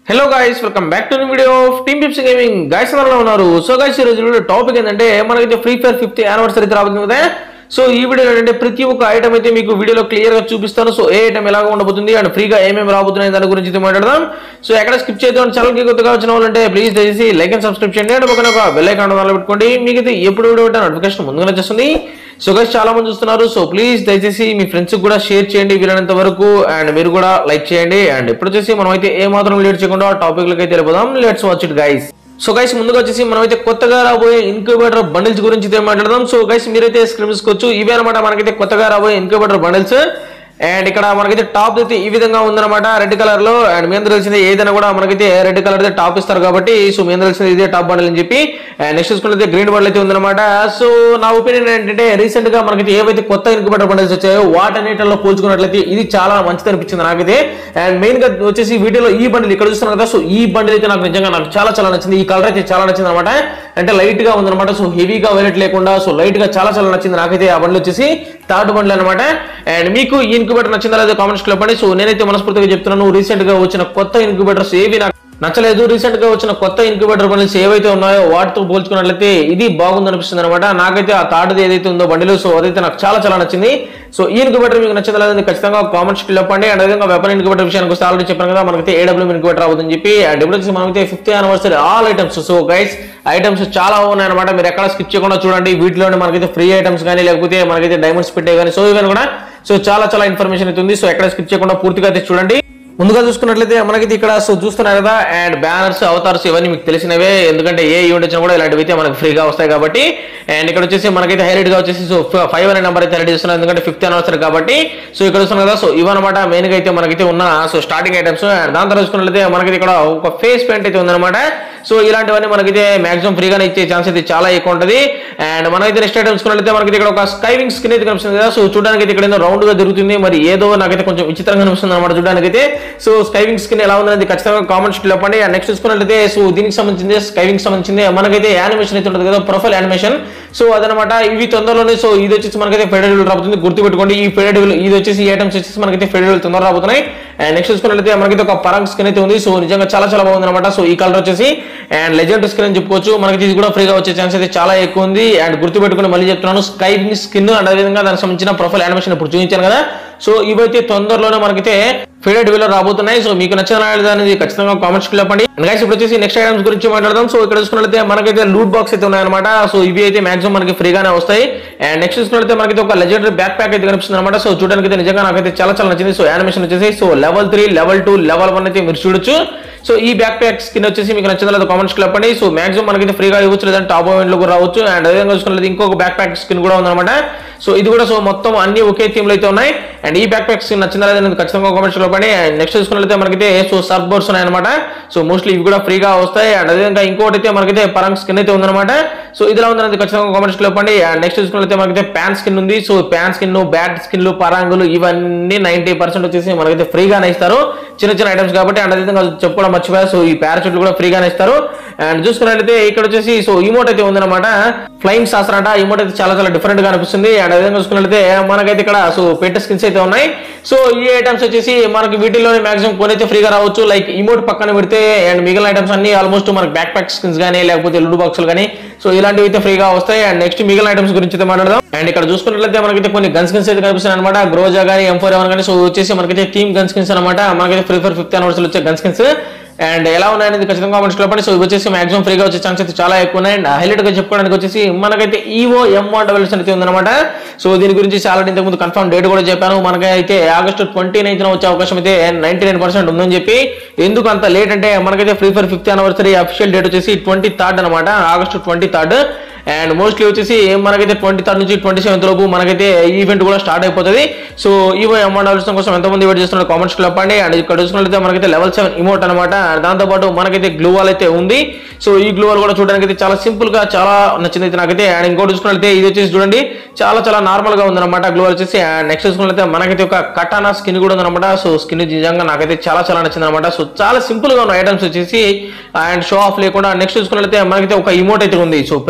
hello guys welcome back to video of team pips gaming guys ఎవరిలో ఉన్నారు so guys ఈ రోజు topic ఏంటంటే మనకైతే ఫ్రీ ఫైర్ ఫిఫ్త్ యానివర్సరీ అయితే రాబోతుంది కదా సో ఈ వీడియో ఏంటంటే ప్రతి ఒక్క ఐటమ్ అయితే మీకు వీడియోలో క్లియర్ గా చూపిస్తాను సో ఏ ఐటమ్ ఎలాగ ఉండబోతుంది అండ్ ఫ్రీగా ఏమేమి రాబోతున్నాయి దాని గురించి అయితే మాట్లాడదాం సో ఎక్కడ స్కిప్ చేద్దాం ఛానల్ కి కొత్తగా వచ్చిన వాళ్ళంటే ప్లీజ్ దయచేసి లైక్ అండ్ సబ్స్క్రైబ్ చేయండి అండ్ పక్కన ఒక బెల్ ఐకాన్ దానిలో పెట్టుకోండి మీకు అయితే ఎప్పుడు వీడియో పెట్టిన నోటిఫికేషన్ ముందుగానే వచ్చేస్తుంది సో గైస్ చాలా మంది చూస్తున్నారు సో ప్లీజ్ దయచేసి మీ ఫ్రెండ్స్ కూడా షేర్ చేయండి వీలైనంత వరకు అండ్ మీరు కూడా లైక్ చేయండి అండ్ ఇప్పుడు వచ్చేసి మనం అయితే ఏ మాత్రం లేట్ చేయకుండా టాపిక్ లకి అయితే వెళ్ళిపోదాం let's watch it guys so guys ముందుగా వచ్చేసి మనం అయితే కొత్తగా రాబోయే ఇన్క్యుబేటర్ బండిల్స్ గురించి అయితే మాట్లాడదాం సో గైస్ మీరైతే స్క్రీన్ తీసుకోవచ్చు ఇవే అనమాట మనకైతే కొత్తగా రాబోయే ఇన్క్యుబేటర్ బండిల్స్ అండ్ ఇక్కడ మనకైతే టాప్ అయితే ఈ విధంగా ఉందన్నమాట రెడ్ కలర్ లో అండ్ మీ అందరూ తెలిసింది ఏదైనా కూడా మనకైతే రెడ్ కలర్ అయితే టాప్ ఇస్తారు కాబట్టి సో మీ అందరూ తెలిసింది ఇదే టాప్ బండల్ అని చెప్పి అండ్ నెక్స్ట్ చూసుకుంటే గ్రీన్ బండల్ అయితే ఉందన్నమాట సో నా ఒపీనియన్ ఏంటంటే రీసెంట్ గా మనకైతే ఏవైతే కొత్త ఇన్క్యుబేటర్ బండల్స్ వచ్చాయో వాటన్నిటిలో పోల్చుకున్నట్లయితే ఇది చాలా మంచిది అనిపించింది నాకైతే అండ్ మెయిన్ గా వచ్చేసి వీడియోలో ఈ బండిల్ ఇక్కడ చూస్తున్నారు కదా సో ఈ బండిల్ అయితే నాకు నిజంగా నాకు చాలా చాలా నచ్చింది ఈ కలర్ అయితే చాలా నచ్చింది అనమాట అంటే లైట్ గా ఉందన్నమాట సో హెవీగా వైలెట్ లేకుండా సో లైట్ గా చాలా చాలా నచ్చింది నాకైతే ఆ బండిల్ వచ్చేసి థర్డ్ బండిల్ అనమాట అండ్ మీకు ఈ ఇన్క్యుబేటర్ నచ్చిందా లేదా కామెంట్స్ లో చెప్పండి సో నేనైతే మనస్ఫూర్తిగా చెప్తున్నాను రీసెంట్ గా వచ్చిన కొత్త ఇన్క్యుబేటర్స్ ఏవి నాకు నచ్చలేదు రీసెంట్ గా వచ్చిన కొత్త ఇన్క్యుబేటర్ బండిల్స్ ఏవైతే ఉన్నాయో వాటితో పోల్చుకున్నట్లయితే ఇది బాగుంది అనిపిస్తుంది అనమాట నాకైతే ఆ థర్డ్ ఏదైతే ఉందో బండిలో సో అదైతే నాకు చాలా చాలా నచ్చింది సో ఈ ఇన్క్యుబేటర్ మీకు నచ్చిందా లేదని ఖచ్చితంగా కామెంట్స్ కి చెప్పండి అండ్ అదేవిధంగా వెపన్ ఇన్క్యుబేటర్ విషయానికి వస్తే ఆల్రెడీ చెప్పాను కదా మనకైతే ఏడబ్ల్యూ ఇన్క్యుబేటర్ అవుతుందని చెప్పి అండ్ ఇప్పుడు వచ్చి మనకైతే fifth anniversary all items so guys items చాలా ఉన్నాయి అనమాట మీరు ఎక్కడ స్కిప్ చేయకుండా చూడండి వీటిలోనే మనకైతే ఫ్రీ ఐటమ్స్ కానీ లేకపోతే మనకైతే డైమండ్స్ పెట్టే కానీ సో ఇవన్నీ కూడా సో చాలా చాలా ఇన్ఫర్మేషన్ అయితే ఉంది సో ఎక్కడ స్కిప్ చేయకుండా పూర్తిగా అయితే చూడండి ముందుగా చూసుకున్నట్లయితే మనకి ఇక్కడ సో చూస్తున్నారు కదా అండ్ బ్యానర్స్ అవతార్స్ ఇవన్నీ మీకు తెలిసినవే ఎందుకంటే ఏ ఈవెంట్ వచ్చినా కూడా ఇలాంటివి అయితే మనకి ఫ్రీగా వస్తాయి కాబట్టి అండ్ ఇక్కడ వచ్చేసి మనకైతే హైలైట్ గా వచ్చేసి సో ఫైవ్ అనే నెంబర్ అయితే హైలైట్ చేస్తున్నారు ఎందుకంటే ఫిఫ్త్ అనవసరం కాబట్టి సో ఇక్కడ చూస్తున్నారు కదా సో ఇవన్నమాట మెయిన్ గా అయితే మనకైతే ఉన్న సో స్టార్టింగ్ ఐటమ్స్ అండ్ దాని తర్వాత చూసుకున్నట్లయితే మనకైతే ఇక్కడ ఒక ఫేస్ పెయింట్ అయితే ఉందన్నమాట సో ఇలాంటివన్నీ మనకైతే మాక్సిమం ఫ్రీగానే ఇచ్చే ఛాన్స్ అయితే చాలా ఎక్కువ ఉంటుంది అండ్ మనకైతే నెక్స్ట్ ఐటమ్ చూసుకున్నట్లయితే మనకి ఇక్కడ ఒక స్కైవింగ్ స్కిన్ అయితే కనిపిస్తుంది కదా సో చూడడానికి అయితే ఇక్కడ ఏదో రౌండ్ గా జరుగుతుంది మరి ఏదో నాకైతే కొంచెం విచిత్రంగా కనిపిస్తుంది అనమాట చూడడానికి అయితే సో స్కైవింగ్ స్కిన్ ఎలా ఉందనేది ఖచ్చితంగా కామెంట్స్ చెప్పండి అండ్ నెక్స్ట్ చూసుకున్నట్లయితే సో దీనికి సంబంధించింది స్కైవింగ్ సంబంధించింది మనకైతే యానిమేషన్ అయితే ఉంటుంది కదా ప్రొఫైల్ యానిమేషన్ సో అదనమాట ఇవి తొందరలోనే సో ఇది వచ్చేసి మనకైతే ఫెడరల్ రాబోతుంది గుర్తుపెట్టుకోండి ఈ ఫెడరల్ ఇది వచ్చేసి ఈ ఐటమ్స్ వచ్చేసి మనకైతే ఫెడరల్ తొందర రాబోతున్నాయి అండ్ నెక్స్ట్ చూసుకున్నట్లయితే మనకైతే ఒక పరంగ్ స్కిన్ అయితే ఉంది సో నిజంగా చాలా చాలా బాగుంది అనమాట సో ఈ కలర్ వచ్చేసి అండ్ లెజెండ్ స్కిన్ అని చెప్పుకోవచ్చు మనకి ఇది కూడా ఫ్రీగా వచ్చే ఛాన్స్ అయితే చాలా ఎక్కువ ఉంది అండ్ గుర్తుపెట్టుకుని మళ్ళీ చెప్తున్నాను స్కైవింగ్ స్కిన్ అండ్ అదేవిధంగా దానికి సంబంధించిన ప్రొఫైల్ యానిమేషన్ ఇప్పుడు చూపించాను కదా సో ఇవైతే తొందరలోనే మనకైతే ఫేడెడ్ వీలో రాబోతున్నాయి సో మీకు నచ్చిన అనేది ఖచ్చితంగా కామెంట్స్ చెప్పండి గైస్ ఇప్పుడు వచ్చేసి నెక్స్ట్ ఐటమ్స్ గురించి మాట్లాడదాం సో ఇక్కడ చూసుకున్నట్లయితే మనకైతే లూట్ బాక్స్ అయితే ఉన్నాయన్నమాట సో ఇవి అయితే మాక్సిమం మనకి ఫ్రీగానే వస్తాయి అండ్ నెక్స్ట్ చూసుకున్నట్లయితే మనకి ఒక లెజెండరీ బ్యాక్ ప్యాక్ అయితే కనిపిస్తుంది అనమాట సో చూడడానికి అయితే నిజంగా నాకైతే చాలా చాలా నచ్చింది సో యానిమేషన్ వచ్చేసి so level three level two level one అయితే మీరు చూడొచ్చు సో ఈ బ్యాక్ ప్యాక్ స్కిన్ వచ్చేసి మీకు నచ్చిందా లేదా కామెంట్స్ చెప్పండి సో మాక్సిమం మనకైతే ఫ్రీగా ఇవ్వచ్చు లేదంటే టాప్ ఈవెంట్ లో కూడా రావచ్చు అండ్ అదేవిధంగా చూసుకున్నట్లయితే ఇంకొక బ్యాక్ ప్యాక్ స్కిన్ కూడా ఉందన్నమాట సో ఇది కూడా సో మొత్తం అన్ని ఒకే థీమ్ లో అయితే ఉన్నాయి అండ్ ఈ బ్యాక్ ప్యాక్ స్కిన్ నచ్చిందా లేదా అనేది ఖచ్చితంగా కామెంట్స్ చెప్పండి అండ్ నెక్స్ట్ చూసుకున్నట్లయితే మనకైతే సో సర్ఫ్ బోర్డ్స్ ఉన్నాయన్నమాట సో మోస్ట్లీ ఇవి కూడా ఫ్రీగా వస్తాయి అండ్ అదేవిధంగా ఇంకోటి అయితే మనకైతే పరంగ్ స్కిన్ అయితే ఉందన్నమాట సో ఇదిలా ఉందనేది ఖచ్చితంగా కామెంట్స్ చెప్పండి అండ్ నెక్స్ట్ చూసుకున్నట్లయితే మనకైతే ప్యాన్ స్కిన్ ఉంది సో ప్యాన్ స్కిన్ బ్యాట్ స్కిన్లు పరాంగులు ఇవన్నీ నైన్టీ పర్సెంట్ వచ్చేసి మనకైతే ఫ్రీగానే ఇస్తారు చిన్న చిన్న ఐటమ్స్ కాబట్టి అండ్ అదేవిధంగా చెప్పుకోవడం మర్చిపోయా సో ఈ పారాచూట్లు కూడా ఫ్రీగానే ఇస్తారు అండ్ చూసుకున్నట్లయితే ఇక్కడ వచ్చేసి సో ఇమోట్ అయితే ఉందన్నమాట ఫ్లైయింగ్ సాసర్ అంట ఇమోట్ అయితే చాలా చాలా డిఫరెంట్ గా అనిపిస్తుంది అండ్ అదేవిధంగా చూసుకున్నట్లయితే మనకైతే ఇక్కడ సో పెట్ట స్కిన్స్ అయితే ఉన్నాయి సో ఈ ఐటమ్స్ వచ్చేసి మనకి వీటిలోనే మాక్సిమం కొన్ని అయితే ఫ్రీగా రావచ్చు లైక్ ఇమోట్ పక్కన పెడితే అండ్ మిగిలిన ఐటమ్స్ అన్ని ఆల్మోస్ట్ మనకి బ్యాక్ ప్యాక్ స్కిన్స్ కానీ లేకపోతే లుడ్ బాక్సులు కానీ సో ఇలాంటివి అయితే ఫ్రీగా వస్తాయి అండ్ నెక్స్ట్ మిగిలిన ఐటమ్స్ గురించి అయితే మాట్లాడదాం అండ్ ఇక్కడ చూసుకున్నట్లయితే మనకైతే కొన్ని గన్ స్కిన్స్ అయితే కనిపిస్తాయి అనమాట గ్రోజా కానీ ఎం ఫోర్ ఎవర్ కానీ సో వచ్చేసి మనకైతే టీమ్ గన్ స్కిన్స్ అనమాట మనకైతే ఫ్రీ ఫైర్ ఫిఫ్త్ అనవర్సరీ వచ్చే గన్ స్కిన్స్ అండ్ ఎలా ఉన్నాయనేది ఖచ్చితంగా కామెంట్స్ చెప్పండి సో ఇవి వచ్చేసి మాక్సిమం ఫ్రీగా వచ్చే ఛాన్స్ అయితే చాలా ఎక్కువ ఉన్నాయి అండ్ హైలైట్ గా చెప్పుకోవడానికి వచ్చేసి మనకైతే ఈవో ఎం వన్ డబల్ అయితే ఉందన్నమాట సో దీని గురించి చాలా ఇంతకు ముందు కన్ఫర్మ్ డేట్ కూడా చెప్పాను మనకైతే ఆగస్టు ట్వంటీ నైన్త్ వచ్చే అవకాశం అయితే నైన్టీ నైన్ పర్సెంట్ ఉందని చెప్పి ఎందుకు అంత లేట్ అంటే మనకైతే Free Fire fifth anniversary official date వచ్చేసి ట్వంటీ థర్డ్ అనమాట August twenty third and mostly వచ్చేసి మనకైతే ట్వంటీ థర్డ్ నుంచి ట్వంటీ సెవెంత్ లోపు మనకైతే ఈవెంట్ కూడా స్టార్ట్ అయిపోతుంది సో ఈవో అమౌంట్ అవసరం కోసం ఎంతమంది వెయిట్ చేస్తున్నారు కామెంట్స్ చెప్పండి అండ్ ఇక్కడ చూసుకున్నట్లయితే మనకైతే లెవెల్ సెవెన్ ఇమోట్ అనమాట దాంతోపాటు మనకైతే గ్లూవాల్ అయితే ఉంది సో ఈ గ్లూవాల్ కూడా చూడడానికి అయితే చాలా సింపుల్ గా చాలా నచ్చింది అయితే నాకైతే అండ్ ఇంకోటి చూసుకున్నట్లయితే ఇది వచ్చేసి చూడండి చాలా చాలా నార్మల్ గా ఉందన్నమాట గ్లూవాల్ వచ్చేసి నెక్స్ట్ చూసుకున్నట్లయితే మనకైతే ఒక కటానా స్కిన్ కూడా ఉందన్నమాట సో స్కిన్ నిజంగా నాకైతే చాలా చాలా నచ్చింది అనమాట సో చాలా సింపుల్ గా ఉన్న ఐటమ్స్ వచ్చేసి అండ్ షో ఆఫ్ లేకుండా నెక్స్ట్ చూసుకున్నట్లయితే మనకైతే ఒక ఇమోట్ అయితే ఉంది సో ప్రతిసారి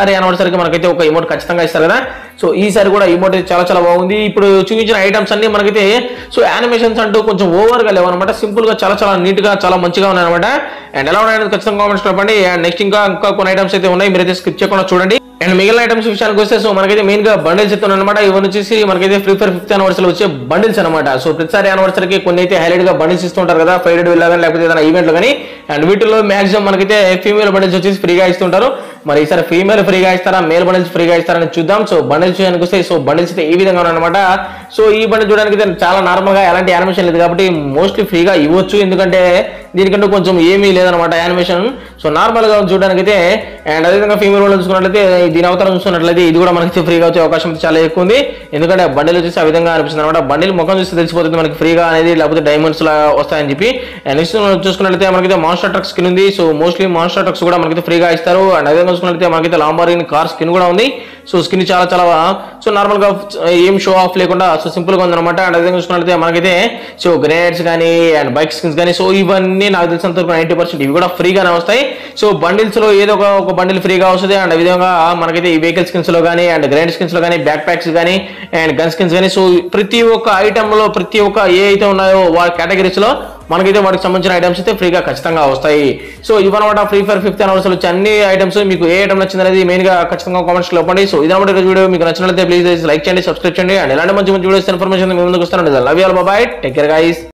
ప్రతిసారి యానివర్సరీకి మనకైతే ఒక ఇమోట్ ఖచ్చితంగా ఇస్తారు కదా సో ఈసారి కూడా ఇమోట్ అయితే చాలా చాలా బాగుంది ఇప్పుడు చూపించిన ఐటమ్స్ అన్ని మనకైతే సో యానిమేషన్స్ అంటూ కొంచెం ఓవర్ గా లేవు అనమాట సింపుల్ గా చాలా చాలా నీట్ గా చాలా మంచిగా ఉన్నాయి అనమాట అండ్ ఎలా ఉన్నాయని ఖచ్చితంగా కామెంట్స్ చెప్పండి అండ్ నెక్స్ట్ ఇంకా ఇంకా కొన్ని ఐటమ్స్ అయితే ఉన్నాయి మీరైతే స్కిప్ చేయకుండా చూడండి అండ్ మిగిలిన ఐటమ్స్ విషయానికి వస్తే సో మనకైతే మెయిన్ గా బండిల్స్ అయితే అనమాట ఇవన్నీ వచ్చేసి మనకైతే ఫ్రీ ఫైర్ ఫిఫ్త్ యానివర్సరీ వచ్చే బండిల్స్ అనమాట సో ప్రతిసారి యానివర్సరీకి కొన్ని అయితే హైలైట్ గా బండిల్స్ ఇస్తుంటారు కదా ఫైడెడ్ వెళ్ళా కానీ లేకపోతే ఏదైనా ఈవెంట్లు కానీ అండ్ వీటిలో మాక్సిమం మనకైతే ఫీమేల్ బండిల్స్ వచ్చేసి ఫ్రీగా ఇస్తుంటారు మరి ఈసారి ఫీమేల్ ఫ్రీగా ఇస్తారా మేల్ బండిల్స్ ఫ్రీగా ఇస్తారని చూద్దాం సో బండిల్స్ విషయానికి వస్తే సో బండిల్స్ అయితే ఈ విధంగా ఉన్నాయన్నమాట సో ఈ బండిల్ చూడడానికి అయితే చాలా నార్మల్ గా ఎలాంటి యానిమేషన్ లేదు కాబట్టి మోస్ట్లీ ఫ్రీగా ఇవ్వచ్చు ఎందుకంటే దీనికంటే కొంచెం ఏమీ లేదనమాట యానిమేషన్ సో నార్మల్ గా చూడడానికి అయితే అండ్ అదేవిధంగా ఫీమేల్ వాళ్ళు చూసుకున్నట్లయితే దీని అవతారం చూసుకున్నట్లయితే ఇది కూడా మనకి ఫ్రీగా వచ్చే అవకాశం అయితే చాలా ఎక్కువ ఉంది ఎందుకంటే బండిల్ వచ్చేసి ఆ విధంగా అనిపిస్తుంది అనమాట బండిల్ ముఖం చూస్తే తెలిసిపోతుంది మనకి ఫ్రీగా అనేది లేకపోతే డైమండ్స్ లా వస్తాయని చెప్పి అండ్ నెక్స్ట్ చూసుకున్నట్లయితే మనకైతే మాన్స్టర్ ట్రక్ స్కిన్ ఉంది సో మోస్ట్లీ మాన్స్టర్ ట్రక్స్ కూడా మనకైతే ఫ్రీగా ఇస్తారు అండ్ అదే చూసుకున్నట్లయితే మనకైతే లాంబారిన్ కార్ స్కిన్ కూడా ఉంది సో స్కిన్ చాలా చాలా సో నార్మల్ గా ఏం షో ఆఫ్ లేకుండా సో సింపుల్ గా ఉందన్నమాట అండ్ అదే చూసుకున్నట్లయితే మనకైతే సో గ్రేడ్స్ కానీ అండ్ బైక్ స్కిన్స్ కానీ సో ఇవన్నీ నాకు తెలిసినంత వరకు నైన్టీ పర్సెంట్ ఇవి కూడా ఫ్రీగానే వస్తాయి సో బండిల్స్ లో ఏదో ఒక ఒక బండిల్ ఫ్రీగా వస్తుంది అండ్ విధంగా మనకైతే ఈ వెహికల్ స్కిన్స్ లో కానీ అండ్ గ్రైండ్ స్కిన్స్ లో కానీ బ్యాక్ ప్యాక్స్ కానీ అండ్ గన్ స్కిన్స్ కానీ సో ప్రతి ఒక్క ఐటమ్ లో ప్రతి ఒక్క ఏ అయితే ఉన్నాయో వాళ్ళ కేటగిరీస్ లో మనకైతే వాటికి సంబంధించిన ఐటమ్స్ అయితే ఫ్రీగా ఖచ్చితంగా వస్తాయి సో ఇవన్నమాట ఫ్రీ ఫైర్ ఫిఫ్త్ అవర్స్ వచ్చే అన్ని ఐటమ్స్ మీకు ఏ ఐటమ్ నచ్చింది అనేది మెయిన్ గా ఖచ్చితంగా కామెంట్స్ లో చెప్పండి సో ఇదన్నమాట ఈరోజు వీడియో మీకు నచ్చినట్లయితే ప్లీజ్ లైక్ చేయండి సబ్స్క్రైబ్ చేయండి అండ్ ఎలాంటి మంచి మంచి వీడియోస్ ఇన్ఫర్మేషన్ మీ ముందుకు వస్తానండి love you bye take care guys